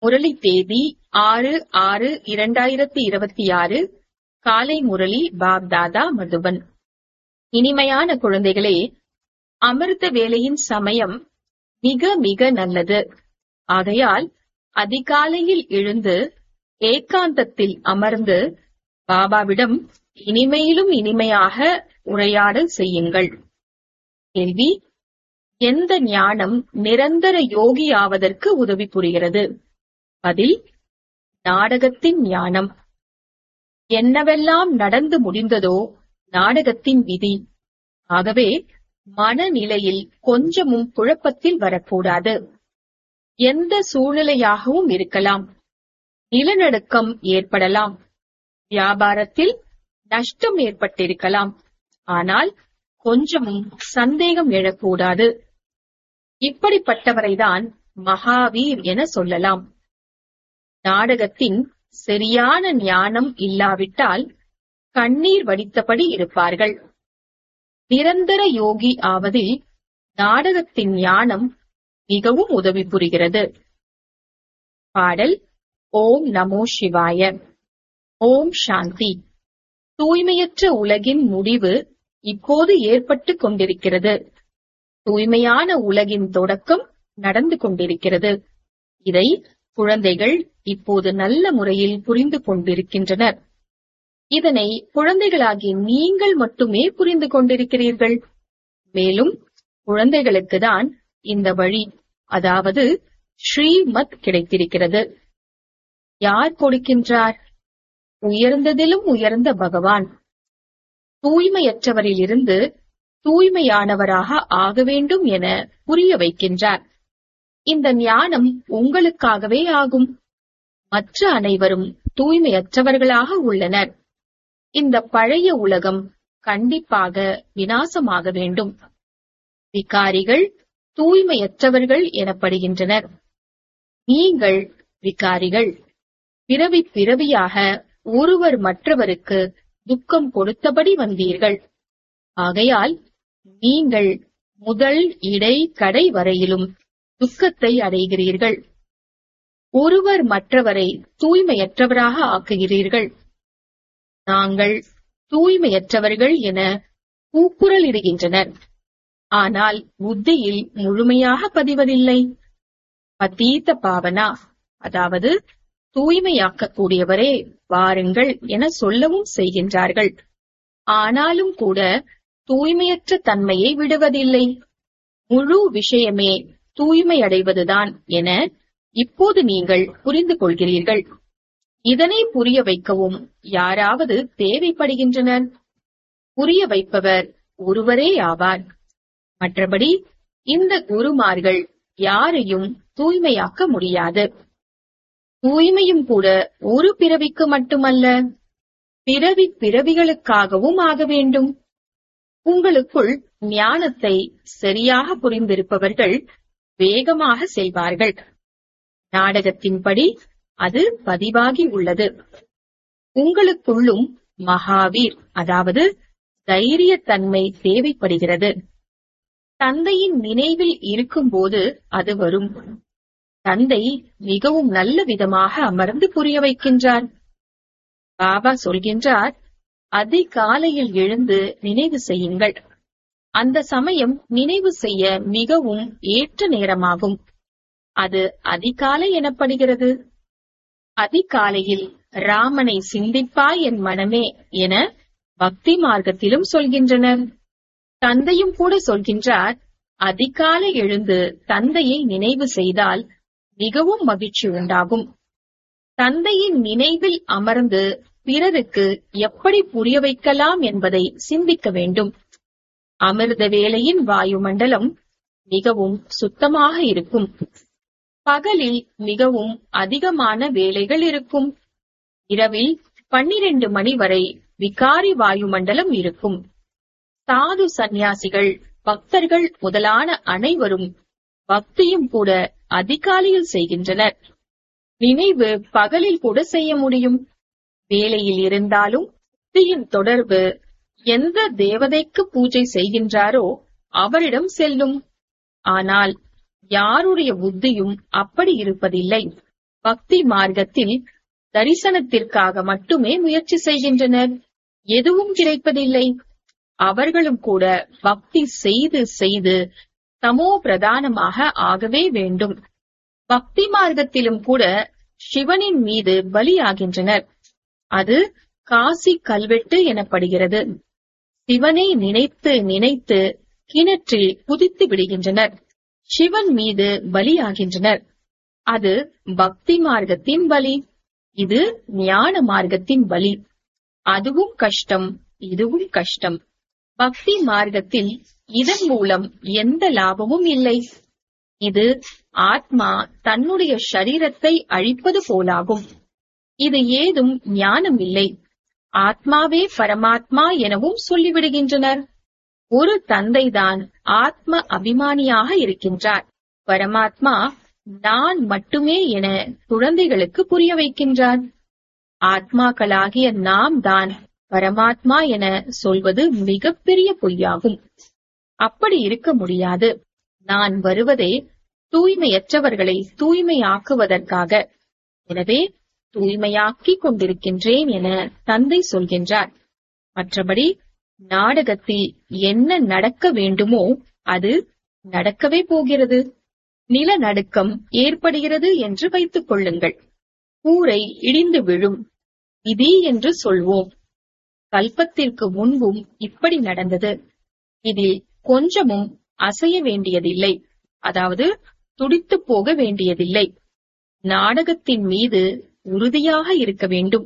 முரளி தேதி ஆறு ஆறு இரண்டாயிரத்தி இருபத்தி ஆறு காலை முரளி பாப்தாதா மதுபன் இனிமையான குழந்தைகளே அமிர்த வேலையின் சமயம் மிக மிக நல்லது ஆகையால் அதிகாலையில் எழுந்து ஏகாந்தத்தில் அமர்ந்து பாபாவிடம் இனிமையிலும் இனிமையாக உரையாடல் செய்யுங்கள் கேள்வி எந்த ஞானம் நிரந்தர யோகி ஆவதற்கு உதவி புரிகிறது பதில் நாடகத்தின் ஞானம் என்னவெல்லாம் நடந்து முடிந்ததோ நாடகத்தின் விதி ஆகவே மனநிலையில் கொஞ்சமும் குழப்பத்தில் வரக்கூடாது எந்த சூழ்நிலையாகவும் இருக்கலாம் நிலநடுக்கம் ஏற்படலாம் வியாபாரத்தில் நஷ்டம் ஏற்பட்டிருக்கலாம் ஆனால் கொஞ்சமும் சந்தேகம் எழக்கூடாது இப்படிப்பட்டவரைதான் மகாவீர் என சொல்லலாம் நாடகத்தின் சரியான ஞானம் இல்லாவிட்டால் கண்ணீர் வடித்தபடி இருப்பார்கள் நிரந்தர யோகி ஆவதில் நாடகத்தின் ஞானம் மிகவும் உதவி புரிகிறது பாடல் ஓம் நமோ சிவாய ஓம் சாந்தி தூய்மையற்ற உலகின் முடிவு இப்போது ஏற்பட்டு கொண்டிருக்கிறது தூய்மையான உலகின் தொடக்கம் நடந்து கொண்டிருக்கிறது இதை குழந்தைகள் இப்போது நல்ல முறையில் புரிந்து கொண்டிருக்கின்றனர் இதனை குழந்தைகளாகிய நீங்கள் மட்டுமே புரிந்து கொண்டிருக்கிறீர்கள் மேலும் குழந்தைகளுக்கு தான் இந்த வழி அதாவது ஸ்ரீமத் கிடைத்திருக்கிறது யார் கொடுக்கின்றார் உயர்ந்ததிலும் உயர்ந்த பகவான் தூய்மையற்றவரிலிருந்து தூய்மையானவராக ஆக வேண்டும் என புரிய வைக்கின்றார் இந்த ஞானம் உங்களுக்காகவே ஆகும் மற்ற அனைவரும் தூய்மையற்றவர்களாக உள்ளனர் இந்த பழைய உலகம் கண்டிப்பாக வினாசமாக வேண்டும் விகாரிகள் தூய்மையற்றவர்கள் எனப்படுகின்றனர் நீங்கள் விகாரிகள் பிறவி பிறவியாக ஒருவர் மற்றவருக்கு துக்கம் கொடுத்தபடி வந்தீர்கள் ஆகையால் நீங்கள் முதல் இடை கடை வரையிலும் துக்கத்தை அடைகிறீர்கள் ஒருவர் மற்றவரை தூய்மையற்றவராக ஆக்குகிறீர்கள் நாங்கள் தூய்மையற்றவர்கள் என கூக்குரலிடுகின்றனர் ஆனால் புத்தியில் முழுமையாக பதிவதில்லை பதீத்த பாவனா அதாவது தூய்மையாக்கக்கூடியவரே வாருங்கள் என சொல்லவும் செய்கின்றார்கள் ஆனாலும் கூட தூய்மையற்ற தன்மையை விடுவதில்லை முழு விஷயமே தூய்மையடைவதுதான் என இப்போது நீங்கள் புரிந்து கொள்கிறீர்கள் இதனை புரிய வைக்கவும் யாராவது தேவைப்படுகின்றனர் புரிய வைப்பவர் ஒருவரே ஆவார் மற்றபடி இந்த குருமார்கள் யாரையும் தூய்மையாக்க முடியாது தூய்மையும் கூட ஒரு பிறவிக்கு மட்டுமல்ல பிறவி பிறவிகளுக்காகவும் ஆக வேண்டும் உங்களுக்குள் ஞானத்தை சரியாக புரிந்திருப்பவர்கள் வேகமாக செல்வார்கள் நாடகத்தின்படி அது பதிவாகி உள்ளது உங்களுக்குள்ளும் மகாவீர் அதாவது தைரியத்தன்மை தேவைப்படுகிறது தந்தையின் நினைவில் இருக்கும்போது அது வரும் தந்தை மிகவும் நல்ல விதமாக அமர்ந்து புரிய வைக்கின்றார் பாபா சொல்கின்றார் அதிகாலையில் எழுந்து நினைவு செய்யுங்கள் அந்த சமயம் நினைவு செய்ய மிகவும் ஏற்ற நேரமாகும் அது அதிகாலை எனப்படுகிறது அதிகாலையில் ராமனை சிந்திப்பாய் என் மனமே என பக்தி மார்க்கத்திலும் சொல்கின்றனர் தந்தையும் கூட சொல்கின்றார் அதிகாலை எழுந்து தந்தையை நினைவு செய்தால் மிகவும் மகிழ்ச்சி உண்டாகும் தந்தையின் நினைவில் அமர்ந்து பிறருக்கு எப்படி புரிய வைக்கலாம் என்பதை சிந்திக்க வேண்டும் அமிர்த வேளையின் வாயுமண்டலம் மிகவும் சுத்தமாக இருக்கும் பகலில் மிகவும் அதிகமான வேலைகள் இருக்கும் இரவில் பன்னிரண்டு மணி வரை விகாரி வாயுமண்டலம் இருக்கும் சாது சந்நியாசிகள் பக்தர்கள் முதலான அனைவரும் பக்தியும் கூட அதிகாலையில் செய்கின்றனர் நினைவு பகலில் கூட செய்ய முடியும் வேலையில் இருந்தாலும் புத்தியின் தொடர்பு எந்த தேவதைக்கு பூஜை செய்கின்றாரோ அவரிடம் செல்லும் ஆனால் யாருடைய புத்தியும் அப்படி இருப்பதில்லை பக்தி மார்க்கத்தில் தரிசனத்திற்காக மட்டுமே முயற்சி செய்கின்றனர் எதுவும் கிடைப்பதில்லை அவர்களும் கூட பக்தி செய்து செய்து தமோ பிரதானமாக ஆகவே வேண்டும் பக்தி மார்க்கத்திலும் கூட சிவனின் மீது பலியாகின்றனர் அது காசி கல்வெட்டு எனப்படுகிறது சிவனை நினைத்து நினைத்து கிணற்றில் குதித்து விடுகின்றனர் சிவன் மீது பலியாகின்றனர் அது பக்தி மார்க்கத்தின் பலி இது ஞான மார்க்கத்தின் பலி அதுவும் கஷ்டம் இதுவும் கஷ்டம் பக்தி மார்க்கத்தில் இதன் மூலம் எந்த லாபமும் இல்லை இது ஆத்மா தன்னுடைய சரீரத்தை அழிப்பது போலாகும் இது ஏதும் ஞானம் இல்லை ஆத்மாவே பரமாத்மா எனவும் சொல்லிவிடுகின்றனர் ஒரு தந்தைதான் ஆத்ம அபிமானியாக இருக்கின்றார் பரமாத்மா நான் மட்டுமே என குழந்தைகளுக்கு புரிய வைக்கின்றார் ஆத்மாக்களாகிய நாம் தான் பரமாத்மா என சொல்வது மிகப்பெரிய பொய்யாகும் அப்படி இருக்க முடியாது நான் வருவதே தூய்மையற்றவர்களை தூய்மையாக்குவதற்காக எனவே தூய்மையாக்கிக் கொண்டிருக்கின்றேன் என தந்தை சொல்கின்றார் மற்றபடி நாடகத்தில் என்ன நடக்க வேண்டுமோ அது நடக்கவே போகிறது நிலநடுக்கம் ஏற்படுகிறது என்று வைத்துக் கொள்ளுங்கள் கூரை இடிந்து விழும் விதி என்று சொல்வோம் கல்பத்திற்கு முன்பும் இப்படி நடந்தது இதில் கொஞ்சமும் அசைய வேண்டியதில்லை அதாவது துடித்து போக வேண்டியதில்லை நாடகத்தின் மீது உறுதியாக இருக்க வேண்டும்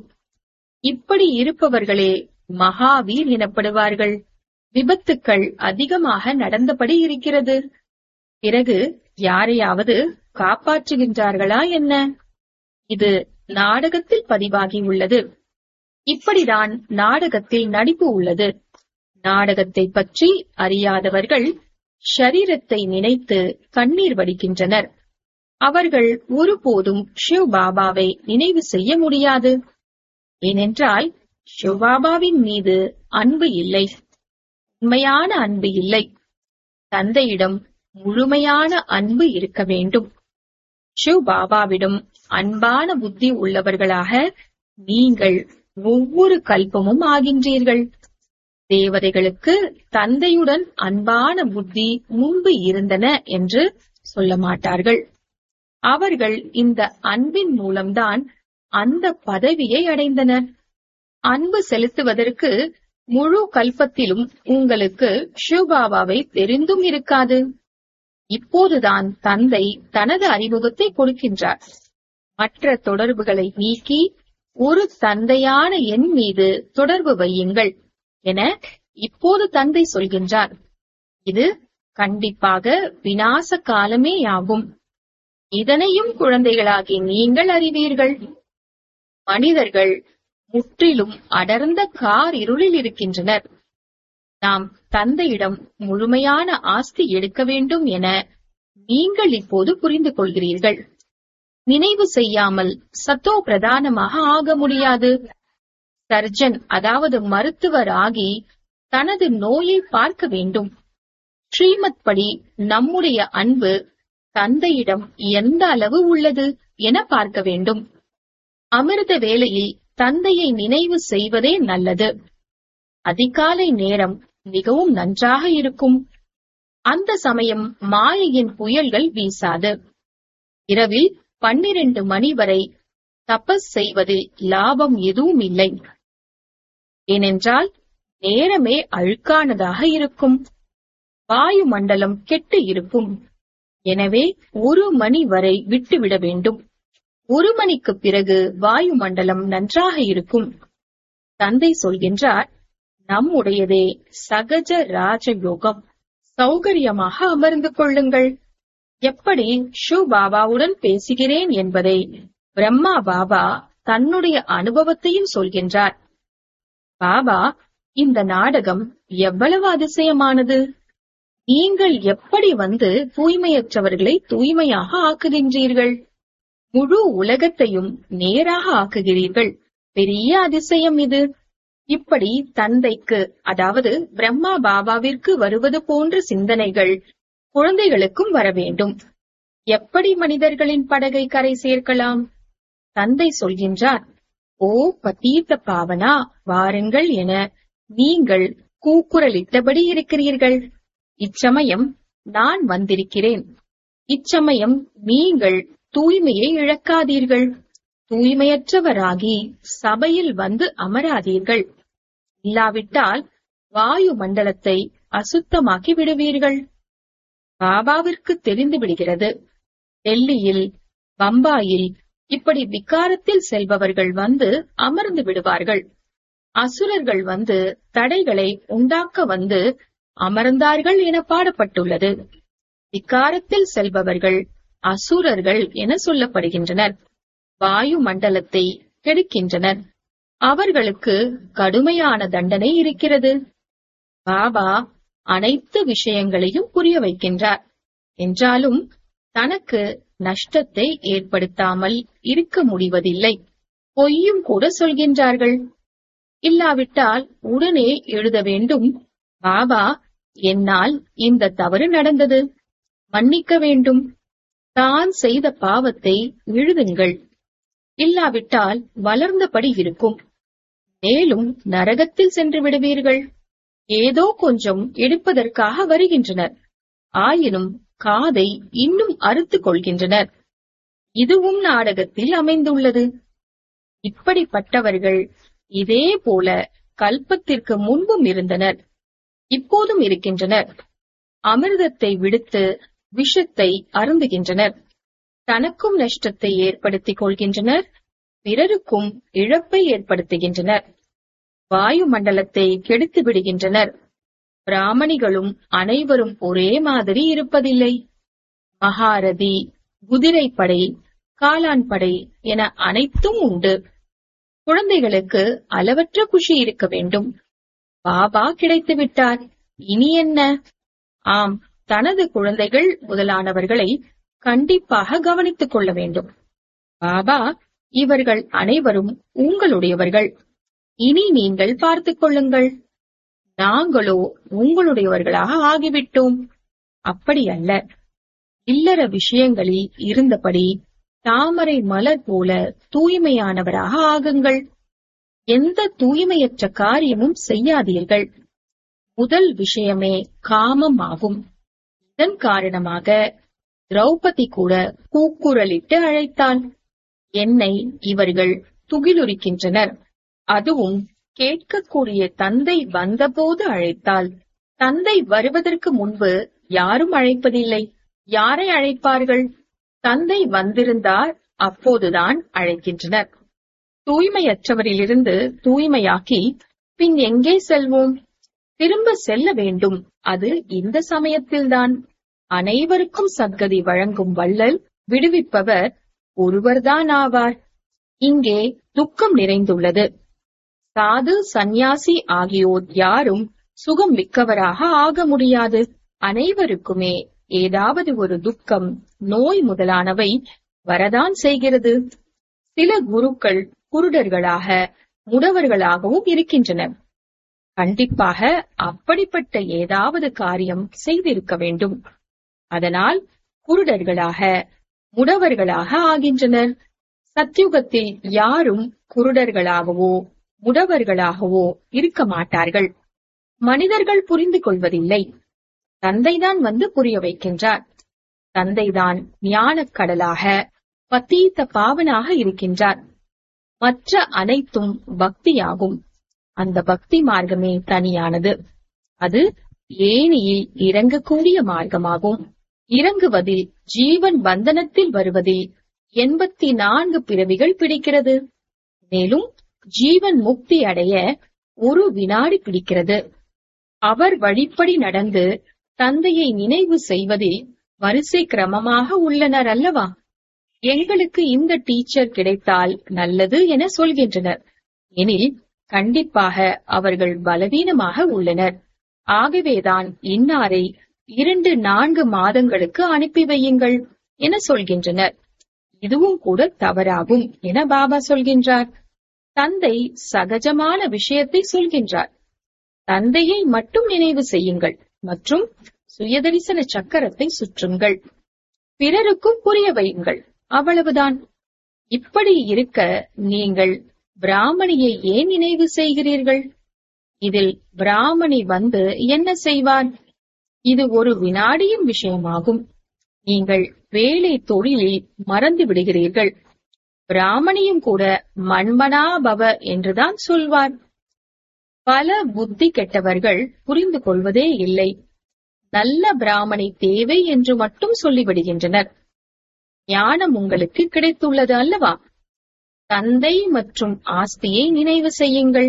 இப்படி இருப்பவர்களே மகாவீர் எனப்படுவார்கள் விபத்துக்கள் அதிகமாக நடந்தபடி இருக்கிறது பிறகு யாரையாவது காப்பாற்றுகின்றார்களா என்ன இது நாடகத்தில் பதிவாகி உள்ளது இப்படிதான் நாடகத்தில் நடிப்பு உள்ளது நாடகத்தை பற்றி அறியாதவர்கள் ஷரீரத்தை நினைத்து கண்ணீர் வடிக்கின்றனர் அவர்கள் ஒருபோதும் ஷிவ் பாபாவை நினைவு செய்ய முடியாது ஏனென்றால் சிவபாபாவின் மீது அன்பு இல்லை உண்மையான அன்பு இல்லை தந்தையிடம் முழுமையான அன்பு இருக்க வேண்டும் சிவ் பாபாவிடம் அன்பான புத்தி உள்ளவர்களாக நீங்கள் ஒவ்வொரு கல்பமும் ஆகின்றீர்கள் தேவதைகளுக்கு தந்தையுடன் அன்பான புத்தி முன்பு இருந்தன என்று சொல்ல மாட்டார்கள் அவர்கள் இந்த அன்பின் மூலம்தான் அந்த பதவியை அடைந்தனர் அன்பு செலுத்துவதற்கு முழு கல்பத்திலும் உங்களுக்கு ஷிவபாபாவை தெரிந்தும் இருக்காது இப்போதுதான் தந்தை தனது அறிமுகத்தை கொடுக்கின்றார் மற்ற தொடர்புகளை நீக்கி ஒரு தந்தையான என் மீது தொடர்பு வையுங்கள் என இப்போது தந்தை சொல்கின்றார் இது கண்டிப்பாக விநாச காலமேயாகும் இதனையும் குழந்தைகளாகி நீங்கள் அறிவீர்கள் மனிதர்கள் முற்றிலும் அடர்ந்த கார் இருளில் இருக்கின்றனர் நாம் தந்தையிடம் முழுமையான ஆஸ்தி எடுக்க வேண்டும் என நீங்கள் இப்போது புரிந்து கொள்கிறீர்கள் நினைவு செய்யாமல் சத்தோ பிரதானமாக ஆக முடியாது சர்ஜன் அதாவது மருத்துவர் ஆகி தனது நோயை பார்க்க வேண்டும் ஸ்ரீமத் படி நம்முடைய அன்பு தந்தையிடம் எந்த அளவு உள்ளது என பார்க்க வேண்டும் அமிர்த வேளையில் தந்தையை நினைவு செய்வதே நல்லது அதிகாலை நேரம் மிகவும் நன்றாக இருக்கும் அந்த சமயம் மாயையின் புயல்கள் வீசாது இரவில் பன்னிரண்டு மணி வரை தபஸ் செய்வதில் லாபம் எதுவும் இல்லை ஏனென்றால் நேரமே அழுக்கானதாக இருக்கும் வாயு மண்டலம் கெட்டு இருக்கும் எனவே ஒரு மணி வரை விட்டுவிட வேண்டும் ஒரு மணிக்கு பிறகு வாயு மண்டலம் நன்றாக இருக்கும் தந்தை சொல்கின்றார் நம்முடையதே சகஜ ராஜயோகம் சௌகரியமாக அமர்ந்து கொள்ளுங்கள் எப்படி ஷூ பாபாவுடன் பேசுகிறேன் என்பதை பிரம்மா பாபா தன்னுடைய அனுபவத்தையும் சொல்கின்றார் பாபா இந்த நாடகம் எவ்வளவு அதிசயமானது நீங்கள் எப்படி வந்து தூய்மையற்றவர்களை தூய்மையாக ஆக்குகின்றீர்கள் முழு உலகத்தையும் நேராக ஆக்குகிறீர்கள் பெரிய அதிசயம் இது இப்படி தந்தைக்கு அதாவது பிரம்மா பாபாவிற்கு வருவது போன்ற சிந்தனைகள் குழந்தைகளுக்கும் வர வேண்டும் எப்படி மனிதர்களின் படகை கரை சேர்க்கலாம் தந்தை சொல்கின்றார் ஓ பதீத்த பாவனா வாருங்கள் என நீங்கள் கூக்குரலிட்டபடி இருக்கிறீர்கள் இச்சமயம் நான் வந்திருக்கிறேன் இச்சமயம் நீங்கள் தூய்மையை இழக்காதீர்கள் தூய்மையற்றவராகி சபையில் வந்து அமராதீர்கள் இல்லாவிட்டால் வாயு மண்டலத்தை அசுத்தமாக்கி விடுவீர்கள் பாபாவிற்கு தெரிந்து விடுகிறது டெல்லியில் பம்பாயில் இப்படி விகாரத்தில் செல்பவர்கள் வந்து அமர்ந்து விடுவார்கள் அசுரர்கள் வந்து தடைகளை உண்டாக்க வந்து அமர்ந்தார்கள் என பாடப்பட்டுள்ளது விகாரத்தில் செல்பவர்கள் அசுரர்கள் என சொல்லப்படுகின்றனர் வாயு மண்டலத்தை கெடுக்கின்றனர் அவர்களுக்கு கடுமையான தண்டனை இருக்கிறது பாபா அனைத்து விஷயங்களையும் புரிய வைக்கின்றார் என்றாலும் தனக்கு நஷ்டத்தை ஏற்படுத்தாமல் இருக்க முடிவதில்லை பொய்யும் கூட சொல்கின்றார்கள் இல்லாவிட்டால் உடனே எழுத வேண்டும் பாபா என்னால் இந்த தவறு நடந்தது மன்னிக்க வேண்டும் தான் செய்த பாவத்தை எழுதுங்கள் இல்லாவிட்டால் வளர்ந்தபடி இருக்கும் மேலும் நரகத்தில் சென்று விடுவீர்கள் ஏதோ கொஞ்சம் எடுப்பதற்காக வருகின்றனர் ஆயினும் காதை இன்னும் அறுத்துக் கொள்கின்றனர் இதுவும் நாடகத்தில் அமைந்துள்ளது இப்படிப்பட்டவர்கள் இதே போல கல்பத்திற்கு முன்பும் இருந்தனர் இப்போதும் இருக்கின்றனர் அமிர்தத்தை விடுத்து விஷத்தை அருந்துகின்றனர் தனக்கும் நஷ்டத்தை ஏற்படுத்திக் கொள்கின்றனர் பிறருக்கும் இழப்பை ஏற்படுத்துகின்றனர் வாயு மண்டலத்தை கெடுத்து விடுகின்றனர் பிராமணிகளும் அனைவரும் ஒரே மாதிரி இருப்பதில்லை மகாரதி குதிரைப்படை காளான் படை என அனைத்தும் உண்டு குழந்தைகளுக்கு அளவற்ற குஷி இருக்க வேண்டும் பாபா கிடைத்து விட்டார் இனி என்ன ஆம் தனது குழந்தைகள் முதலானவர்களை கண்டிப்பாக கவனித்துக் கொள்ள வேண்டும் பாபா இவர்கள் அனைவரும் உங்களுடையவர்கள் இனி நீங்கள் பார்த்துக் கொள்ளுங்கள் நாங்களோ உங்களுடையவர்களாக ஆகிவிட்டோம் அப்படி அல்ல இல்லற விஷயங்களில் இருந்தபடி தாமரை மலர் போல தூய்மையானவராக ஆகுங்கள் எந்த தூய்மையற்ற காரியமும் செய்யாதீர்கள் முதல் விஷயமே காமம் ஆகும் இதன் காரணமாக திரௌபதி கூட கூக்குரலிட்டு அழைத்தாள் என்னை இவர்கள் துகிலுரிக்கின்றனர் அதுவும் கேட்கக்கூடிய தந்தை வந்தபோது அழைத்தால் தந்தை வருவதற்கு முன்பு யாரும் அழைப்பதில்லை யாரை அழைப்பார்கள் தந்தை வந்திருந்தார் அப்போதுதான் அழைக்கின்றனர் தூய்மையற்றவரிலிருந்து தூய்மையாக்கி பின் எங்கே செல்வோம் திரும்ப செல்ல வேண்டும் அது இந்த சமயத்தில்தான் அனைவருக்கும் சத்கதி வழங்கும் வள்ளல் விடுவிப்பவர் ஒருவர்தான் ஆவார் இங்கே துக்கம் நிறைந்துள்ளது சாது சந்நியாசி ஆகியோர் யாரும் சுகம் மிக்கவராக ஆக முடியாது அனைவருக்குமே ஏதாவது ஒரு துக்கம் நோய் முதலானவை வரதான் செய்கிறது சில குருக்கள் குருடர்களாக முடவர்களாகவும் இருக்கின்றனர் கண்டிப்பாக அப்படிப்பட்ட ஏதாவது காரியம் செய்திருக்க வேண்டும் அதனால் குருடர்களாக முடவர்களாக ஆகின்றனர் சத்யுகத்தில் யாரும் குருடர்களாகவோ முடவர்களாகவோ இருக்க மாட்டார்கள் மனிதர்கள் புரிந்து கொள்வதில்லை தந்தைதான் வந்து புரிய வைக்கின்றார் தந்தைதான் ஞானக் கடலாக பத்தீத்த பாவனாக இருக்கின்றார் மற்ற அனைத்தும் பக்தியாகும் அந்த பக்தி மார்க்கமே தனியானது அது ஏணியில் இறங்கக்கூடிய மார்க்கமாகும் இறங்குவதில் ஜீவன் பந்தனத்தில் வருவதில் எண்பத்தி நான்கு பிறவிகள் பிடிக்கிறது மேலும் ஜீவன் முக்தி அடைய ஒரு வினாடி பிடிக்கிறது அவர் வழிப்படி நடந்து தந்தையை நினைவு செய்வதில் வரிசை கிரமமாக உள்ளனர் அல்லவா எங்களுக்கு இந்த டீச்சர் கிடைத்தால் நல்லது என சொல்கின்றனர் எனில் கண்டிப்பாக அவர்கள் பலவீனமாக உள்ளனர் ஆகவேதான் இன்னாரை இரண்டு நான்கு மாதங்களுக்கு அனுப்பி வையுங்கள் என சொல்கின்றனர் இதுவும் கூட தவறாகும் என பாபா சொல்கின்றார் தந்தை சகஜமான விஷயத்தை சொல்கின்றார் தந்தையை மட்டும் நினைவு செய்யுங்கள் மற்றும் சுயதரிசன சக்கரத்தை சுற்றுங்கள் பிறருக்கும் புரிய வையுங்கள் அவ்வளவுதான் இப்படி இருக்க நீங்கள் பிராமணியை ஏன் நினைவு செய்கிறீர்கள் இதில் பிராமணி வந்து என்ன செய்வார் இது ஒரு வினாடியின் விஷயமாகும் நீங்கள் வேலை தொழிலில் மறந்து விடுகிறீர்கள் பிராமணியும் கூட மண்மனா பவ என்றுதான் சொல்வார் பல புத்தி கெட்டவர்கள் புரிந்து கொள்வதே இல்லை நல்ல பிராமணி தேவை என்று மட்டும் சொல்லிவிடுகின்றனர் ஞானம் உங்களுக்கு கிடைத்துள்ளது அல்லவா தந்தை மற்றும் ஆஸ்தியை நினைவு செய்யுங்கள்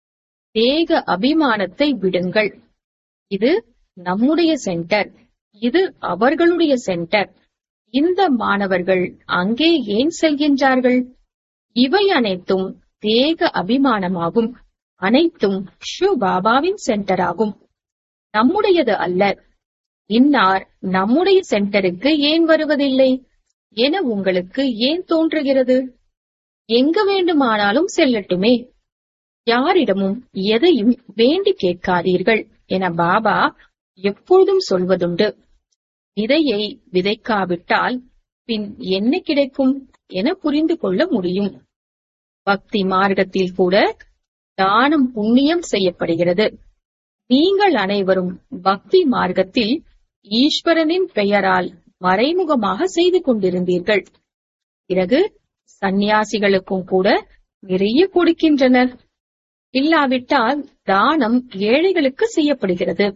தேக அபிமானத்தை விடுங்கள் இது நம்முடைய சென்டர் இது அவர்களுடைய சென்டர் இந்த மாணவர்கள் அங்கே ஏன் செல்கின்றார்கள் இவை அனைத்தும் தேக அபிமானமாகும் அனைத்தும் ஷு பாபாவின் சென்டர் ஆகும் நம்முடையது அல்ல இன்னார் நம்முடைய சென்டருக்கு ஏன் வருவதில்லை என உங்களுக்கு ஏன் தோன்றுகிறது எங்க வேண்டுமானாலும் செல்லட்டுமே யாரிடமும் எதையும் வேண்டி கேட்காதீர்கள் என பாபா எப்பொழுதும் சொல்வதுண்டு விதையை விதைக்காவிட்டால் பின் என்ன கிடைக்கும் என புரிந்து கொள்ள முடியும் பக்தி மார்க்கத்தில் கூட தானம் புண்ணியம் செய்யப்படுகிறது நீங்கள் அனைவரும் பக்தி மார்க்கத்தில் ஈஸ்வரனின் பெயரால் மறைமுகமாக செய்து கொண்டிருந்தீர்கள் பிறகு சந்நியாசிகளுக்கும் கூட நிறைய கொடுக்கின்றனர் இல்லாவிட்டால் தானம் ஏழைகளுக்கு செய்யப்படுகிறது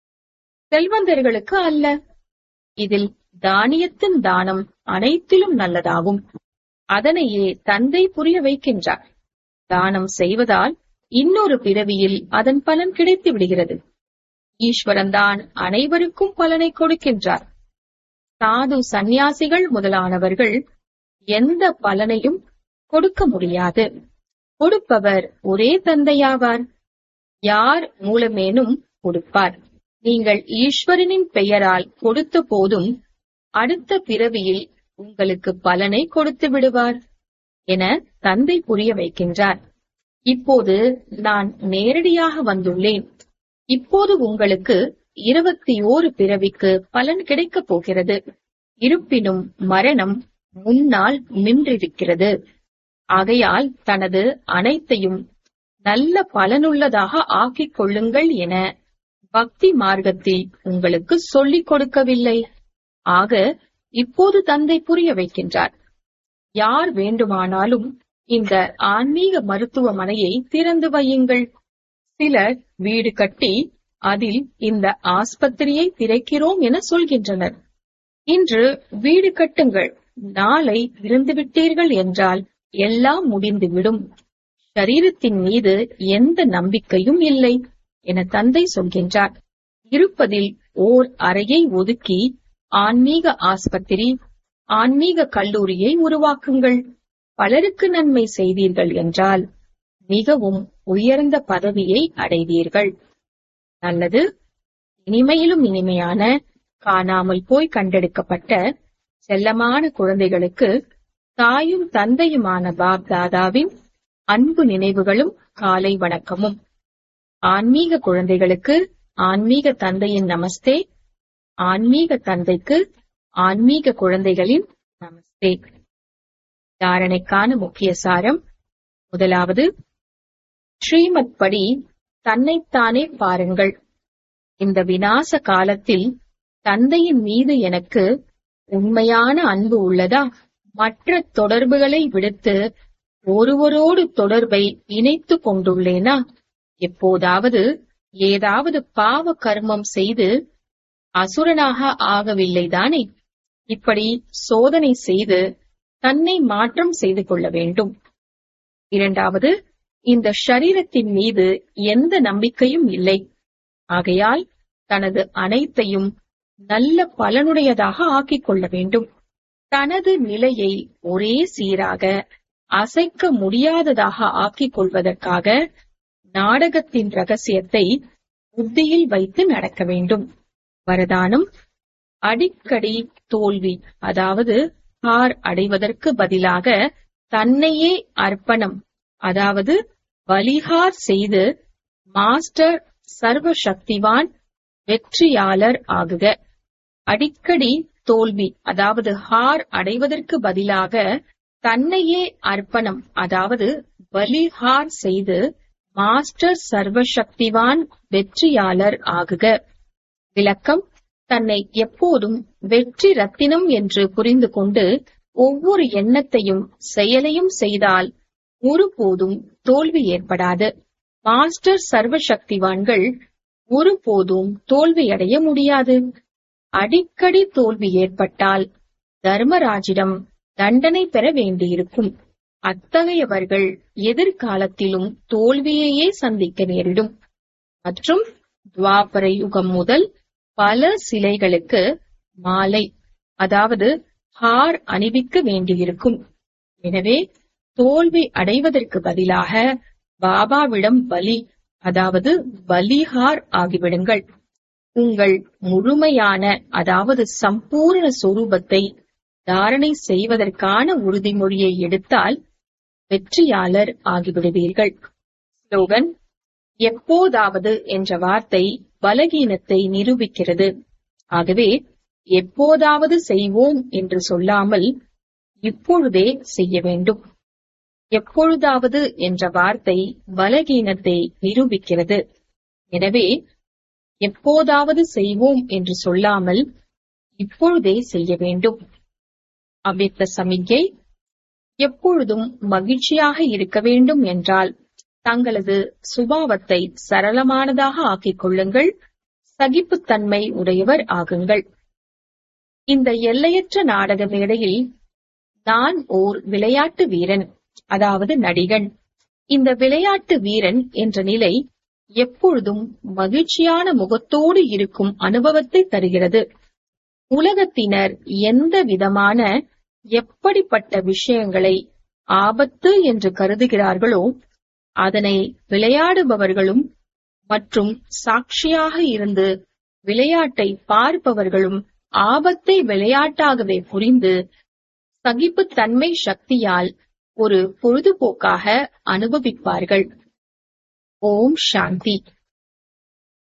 செல்வந்தர்களுக்கு அல்ல இதில் தானியத்தின் தானம் அனைத்திலும் நல்லதாகும் அதனையே தந்தை புரிய வைக்கின்றார் தானம் செய்வதால் இன்னொரு பிறவியில் அதன் பலன் கிடைத்து விடுகிறது ஈஸ்வரன் தான் அனைவருக்கும் பலனை கொடுக்கின்றார் சாது சந்நியாசிகள் முதலானவர்கள் எந்த பலனையும் கொடுக்க முடியாது கொடுப்பவர் ஒரே தந்தையாவார் யார் மூலமேனும் கொடுப்பார் நீங்கள் ஈஸ்வரனின் பெயரால் கொடுத்த போதும் அடுத்த பிறவியில் உங்களுக்கு பலனை கொடுத்து விடுவார் என தந்தை புரிய வைக்கின்றார் இப்போது நான் நேரடியாக வந்துள்ளேன் இப்போது உங்களுக்கு இருபத்தி ஓரு பிறவிக்கு பலன் கிடைக்கப் போகிறது இருப்பினும் மரணம் முன்னால் நின்றிருக்கிறது ஆகையால் தனது அனைத்தையும் நல்ல பலனுள்ளதாக ஆக்கிக் கொள்ளுங்கள் என பக்தி மார்க்கத்தில் உங்களுக்கு சொல்லிக் கொடுக்கவில்லை ஆக இப்போது தந்தை புரிய வைக்கின்றார் யார் வேண்டுமானாலும் இந்த ஆன்மீக மருத்துவமனையை திறந்து வையுங்கள் சிலர் வீடு கட்டி அதில் இந்த ஆஸ்பத்திரியை திறக்கிறோம் என சொல்கின்றனர் இன்று வீடு கட்டுங்கள் நாளை இருந்துவிட்டீர்கள் என்றால் எல்லாம் முடிந்துவிடும் சரீரத்தின் மீது எந்த நம்பிக்கையும் இல்லை என தந்தை சொல்கின்றார் இருப்பதில் ஓர் அறையை ஒதுக்கி ஆன்மீக ஆஸ்பத்திரி ஆன்மீக கல்லூரியை உருவாக்குங்கள் பலருக்கு நன்மை செய்தீர்கள் என்றால் மிகவும் உயர்ந்த பதவியை அடைவீர்கள் நல்லது இனிமையிலும் இனிமையான காணாமல் போய் கண்டெடுக்கப்பட்ட செல்லமான குழந்தைகளுக்கு தாயும் தந்தையுமான பாப் தாதாவின் அன்பு நினைவுகளும் காலை வணக்கமும் ஆன்மீக குழந்தைகளுக்கு ஆன்மீக தந்தையின் நமஸ்தே ஆன்மீக தந்தைக்கு ஆன்மீக குழந்தைகளின் நமஸ்தே தாரணைக்கான முக்கிய சாரம் முதலாவது ஸ்ரீமத் படி தன்னைத்தானே பாருங்கள் இந்த விநாச காலத்தில் தந்தையின் மீது எனக்கு உண்மையான அன்பு உள்ளதா மற்ற தொடர்புகளை விடுத்து ஒருவரோடு தொடர்பை இணைத்துக் கொண்டுள்ளேனா எப்போதாவது ஏதாவது பாவ கர்மம் செய்து அசுரனாக ஆகவில்லைதானே இப்படி சோதனை செய்து தன்னை மாற்றம் செய்து கொள்ள வேண்டும் இரண்டாவது இந்த ஷரீரத்தின் மீது எந்த நம்பிக்கையும் இல்லை ஆகையால் தனது அனைத்தையும் நல்ல பலனுடையதாக ஆக்கிக் கொள்ள வேண்டும் தனது நிலையை ஒரே சீராக அசைக்க முடியாததாக ஆக்கிக் கொள்வதற்காக நாடகத்தின் ரகசியத்தை புத்தியில் வைத்து நடக்க வேண்டும் வரதானம் அடிக்கடி தோல்வி அதாவது பார் அடைவதற்கு பதிலாக தன்னையே அர்ப்பணம் அதாவது பலிகார் செய்து மாஸ்டர் சர்வ சக்திவான் வெற்றியாளர் ஆகுக அடிக்கடி தோல்வி அதாவது ஹார் அடைவதற்கு பதிலாக தன்னையே அர்ப்பணம் அதாவது பலிஹார் செய்து மாஸ்டர் சர்வசக்திவான் வெற்றியாளர் ஆகுக விளக்கம் தன்னை எப்போதும் வெற்றி ரத்தினம் என்று புரிந்து கொண்டு ஒவ்வொரு எண்ணத்தையும் செயலையும் செய்தால் ஒருபோதும் தோல்வி ஏற்படாது மாஸ்டர் சர்வசக்திவான்கள் ஒருபோதும் தோல்வியடைய முடியாது அடிக்கடி தோல்வி ஏற்பட்டால் தர்மராஜிடம் தண்டனை பெற வேண்டியிருக்கும் அத்தகையவர்கள் எதிர்காலத்திலும் தோல்வியையே சந்திக்க நேரிடும் மற்றும் துவாபர யுகம் முதல் பல சிலைகளுக்கு மாலை அதாவது ஹார் அணிவிக்க வேண்டியிருக்கும் எனவே தோல்வி அடைவதற்கு பதிலாக பாபாவிடம் பலி அதாவது பலிஹார் ஆகிவிடுங்கள் உங்கள் முழுமையான அதாவது சம்பூர்ண சொரூபத்தை தாரணை செய்வதற்கான உறுதிமொழியை எடுத்தால் வெற்றியாளர் ஆகிவிடுவீர்கள் ஸ்லோகன் எப்போதாவது என்ற வார்த்தை பலகீனத்தை நிரூபிக்கிறது ஆகவே எப்போதாவது செய்வோம் என்று சொல்லாமல் இப்பொழுதே செய்ய வேண்டும் எப்பொழுதாவது என்ற வார்த்தை பலகீனத்தை நிரூபிக்கிறது எனவே எப்போதாவது செய்வோம் என்று சொல்லாமல் இப்பொழுதே செய்ய வேண்டும் அவ்வித்த சமிக்கை எப்பொழுதும் மகிழ்ச்சியாக இருக்க வேண்டும் என்றால் தங்களது சுபாவத்தை சரளமானதாக ஆக்கிக் கொள்ளுங்கள் சகிப்புத்தன்மை உடையவர் ஆகுங்கள் இந்த எல்லையற்ற நாடக மேடையில் நான் ஓர் விளையாட்டு வீரன் அதாவது நடிகன் இந்த விளையாட்டு வீரன் என்ற நிலை எப்பொழுதும் மகிழ்ச்சியான முகத்தோடு இருக்கும் அனுபவத்தை தருகிறது உலகத்தினர் எந்த விதமான எப்படிப்பட்ட விஷயங்களை ஆபத்து என்று கருதுகிறார்களோ அதனை விளையாடுபவர்களும் மற்றும் சாட்சியாக இருந்து விளையாட்டை பார்ப்பவர்களும் ஆபத்தை விளையாட்டாகவே புரிந்து சகிப்புத்தன்மை சக்தியால் ஒரு பொழுதுபோக்காக அனுபவிப்பார்கள் ஓம் சாந்தி